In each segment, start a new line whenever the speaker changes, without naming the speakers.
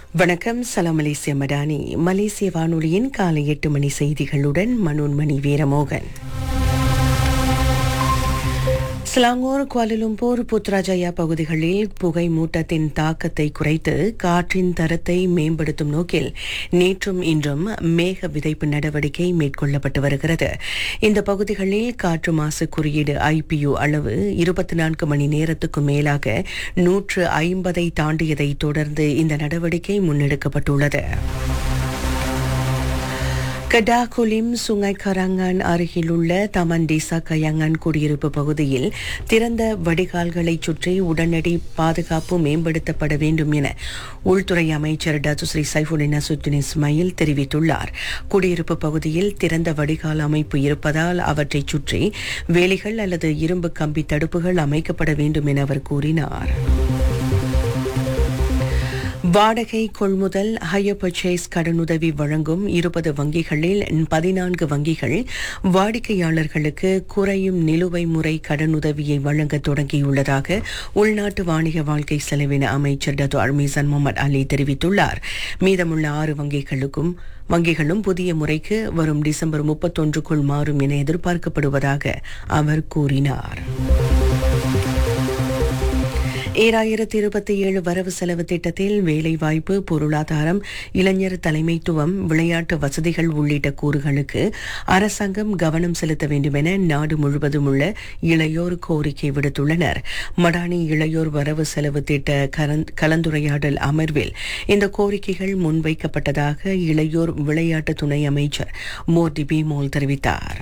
வணக்கம் சலாம் மலேசிய மடானி மலேசிய வானொலியின் காலை எட்டு மணி செய்திகளுடன் மனோன்மணி வீரமோகன் ஸ்லாங்கூர் குவாலலும்பூர் புத்ராஜயா பகுதிகளில் புகை மூட்டத்தின் தாக்கத்தை குறைத்து காற்றின் தரத்தை மேம்படுத்தும் நோக்கில் நேற்றும் இன்றும் மேக விதைப்பு நடவடிக்கை மேற்கொள்ளப்பட்டு வருகிறது இந்த பகுதிகளில் காற்று மாசு குறியீடு ஐபியு அளவு இருபத்தி நான்கு மணி நேரத்துக்கு மேலாக நூற்று ஐம்பதை தாண்டியதை தொடர்ந்து இந்த நடவடிக்கை முன்னெடுக்கப்பட்டுள்ளது கடாகுலிம் சுங்கை கராங்கான் அருகிலுள்ள தமன் டேசா கயாங்கான் குடியிருப்பு பகுதியில் திறந்த வடிகால்களை சுற்றி உடனடி பாதுகாப்பு மேம்படுத்தப்பட வேண்டும் என உள்துறை அமைச்சர் டாக்டர் ஸ்ரீ சைஃபுடின் அசுத்தின் இஸ்மாயில் தெரிவித்துள்ளார் குடியிருப்பு பகுதியில் திறந்த வடிகால் அமைப்பு இருப்பதால் அவற்றைச் சுற்றி வேலிகள் அல்லது இரும்பு கம்பி தடுப்புகள் அமைக்கப்பட வேண்டும் என அவர் கூறினார் வாடகை கொள்முதல் ஹையர் பர்ச்சேஸ் கடனுதவி வழங்கும் இருபது வங்கிகளில் பதினான்கு வங்கிகள் வாடிக்கையாளர்களுக்கு குறையும் நிலுவை முறை கடனுதவியை வழங்க தொடங்கியுள்ளதாக உள்நாட்டு வாணிக வாழ்க்கை செலவின அமைச்சர் டத்து அர்மீசன் முகமது அலி தெரிவித்துள்ளார் மீதமுள்ள ஆறு வங்கிகளுக்கும் வங்கிகளும் புதிய முறைக்கு வரும் டிசம்பர் முப்பத்தொன்றுக்குள் மாறும் என எதிர்பார்க்கப்படுவதாக அவர் கூறினார் ஈராயிரத்தி இருபத்தி ஏழு வரவு செலவு திட்டத்தில் வேலைவாய்ப்பு பொருளாதாரம் இளைஞர் தலைமைத்துவம் விளையாட்டு வசதிகள் உள்ளிட்ட கூறுகளுக்கு அரசாங்கம் கவனம் செலுத்த வேண்டும் என நாடு முழுவதும் உள்ள இளையோர் கோரிக்கை விடுத்துள்ளனர் மடானி இளையோர் வரவு செலவு திட்ட கலந்துரையாடல் அமர்வில் இந்த கோரிக்கைகள் முன்வைக்கப்பட்டதாக இளையோர் விளையாட்டு துணை அமைச்சர் மோர்டி பிமோல் தெரிவித்தார்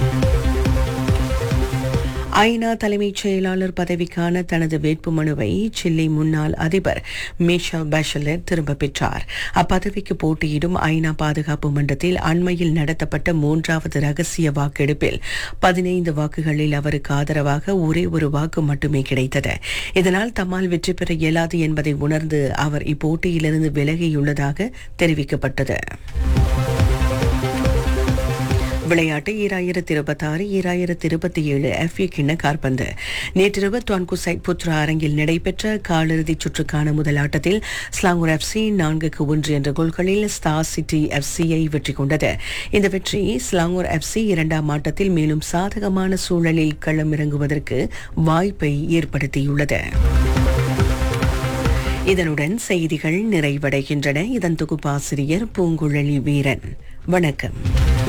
ஐநா தலைமைச் செயலாளர் பதவிக்கான தனது வேட்புமனுவை சில்லி முன்னாள் அதிபர் மிஷா பேஷலர் திரும்ப பெற்றார் அப்பதவிக்கு போட்டியிடும் ஐநா பாதுகாப்பு மன்றத்தில் அண்மையில் நடத்தப்பட்ட மூன்றாவது ரகசிய வாக்கெடுப்பில் பதினைந்து வாக்குகளில் அவருக்கு ஆதரவாக ஒரே ஒரு வாக்கு மட்டுமே கிடைத்தது இதனால் தம்மால் வெற்றி பெற இயலாது என்பதை உணர்ந்து அவர் இப்போட்டியிலிருந்து விலகியுள்ளதாக தெரிவிக்கப்பட்டது விளையாட்டு ஈராயிரத்தி இருபத்தி ஆறு ஈராயிரத்தி இருபத்தி ஏழு எஃப்ஏ கிண்ண கார்பந்து நேற்றிரவு துவான்குசைட் புத்ரா அரங்கில் நடைபெற்ற காலிறுதிச் சுற்றுக்கான முதல் ஆட்டத்தில் ஸ்லாங்கூர் எஃப்சி நான்குக்கு ஒன்று என்ற கோல்களில் ஸ்டார் சிட்டி எஃப்சியை வெற்றி கொண்டது இந்த வெற்றி ஸ்லாங்கூர் எஃப்சி இரண்டாம் ஆட்டத்தில் மேலும் சாதகமான சூழலில் களமிறங்குவதற்கு வாய்ப்பை ஏற்படுத்தியுள்ளது இதனுடன் செய்திகள் நிறைவடைகின்றன இதன் தொகுப்பாசிரியர் பூங்குழலி வீரன் வணக்கம்